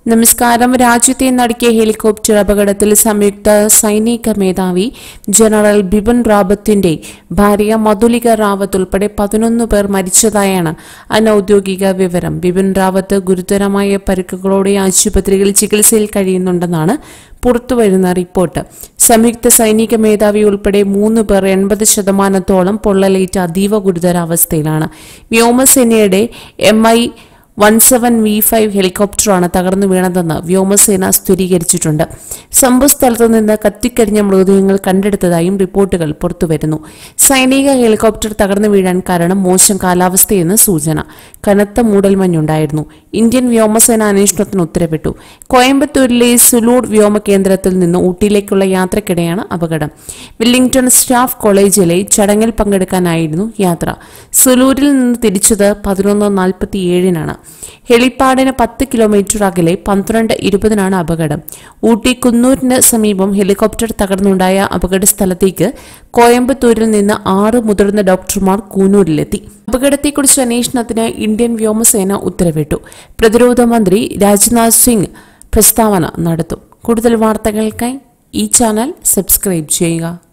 നമസ്കാരം രാജ്യത്തെ നടുക്കിയ ഹെലികോപ്റ്റർ അപകടത്തിൽ സംയുക്ത സൈനിക മേധാവി ജനറൽ ബിപിൻ റാവത്തിന്റെ ഭാര്യ മധുലിക റാവത്ത് ഉൾപ്പെടെ പതിനൊന്ന് പേർ മരിച്ചതായാണ് അനൌദ്യോഗിക വിവരം ബിപിൻ റാവത്ത് ഗുരുതരമായ പരിക്കുകളോടെ ആശുപത്രിയിൽ ചികിത്സയിൽ കഴിയുന്നുണ്ടെന്നാണ് പുറത്തുവരുന്ന റിപ്പോർട്ട് സംയുക്ത സൈനിക മേധാവി ഉൾപ്പെടെ മൂന്ന് പേർ എൺപത് ശതമാനത്തോളം പൊള്ളലേറ്റ് അതീവ ഗുരുതരാവസ്ഥയിലാണ് വ്യോമസേനയുടെ M I one seven V five ഹെലികോപ്റ്ററാണ് തകർന്നു വീണതെന്ന് വ്യോമസേന സ്ഥിരീകരിച്ചിട്ടുണ്ട് സംഭവസ്ഥലത്തു നിന്ന് കത്തിക്കരിഞ്ഞ മൃതദേഹങ്ങൾ കണ്ടെടുത്തതായും റിപ്പോർട്ടുകൾ പുറത്തുവരുന്നു സൈനിക ഹെലികോപ്റ്റർ തകർന്നു വീഴാൻ കാരണം മോശം കാലാവസ്ഥയെന്ന് സൂചന കനത്ത മൂടൽമഞ്ഞുണ്ടായിരുന്നു ഇന്ത്യൻ വ്യോമസേന അന്വേഷണത്തിന് ഉത്തരവിട്ടു കോയമ്പത്തൂരിലെ സുലൂർ വ്യോമ കേന്ദ്രത്തിൽ നിന്ന് ഊട്ടിയിലേക്കുള്ള യാത്രക്കിടെയാണ് അപകടം വില്ലിംഗ്ടൺ സ്റ്റാഫ് കോളേജിലെ ചടങ്ങിൽ പങ്കെടുക്കാനായിരുന്നു യാത്ര സുലൂരിൽ നിന്ന് തിരിച്ചത് പതിനൊന്ന് നാൽപ്പത്തിയേഴിനാണ് ഹെലിപ്പാഡിന് പത്ത് കിലോമീറ്റർ അകലെ പന്ത്രണ്ട് ഇരുപതിനാണ് അപകടം ഊട്ടി കുന്നൂരിന് സമീപം ഹെലികോപ്റ്റർ തകർന്നുണ്ടായ അപകട സ്ഥലത്തേക്ക് കോയമ്പത്തൂരിൽ നിന്ന് ആറ് മുതിർന്ന ഡോക്ടർമാർ കൂനൂരിലെത്തി അപകടത്തെക്കുറിച്ച് അന്വേഷണത്തിന് ഇന്ത്യൻ വ്യോമസേന ഉത്തരവിട്ടു പ്രതിരോധ മന്ത്രി രാജ്നാഥ് സിംഗ് പ്രസ്താവന നടത്തും കൂടുതൽ വാർത്തകൾക്കായി ഈ ചാനൽ സബ്സ്ക്രൈബ് ചെയ്യുക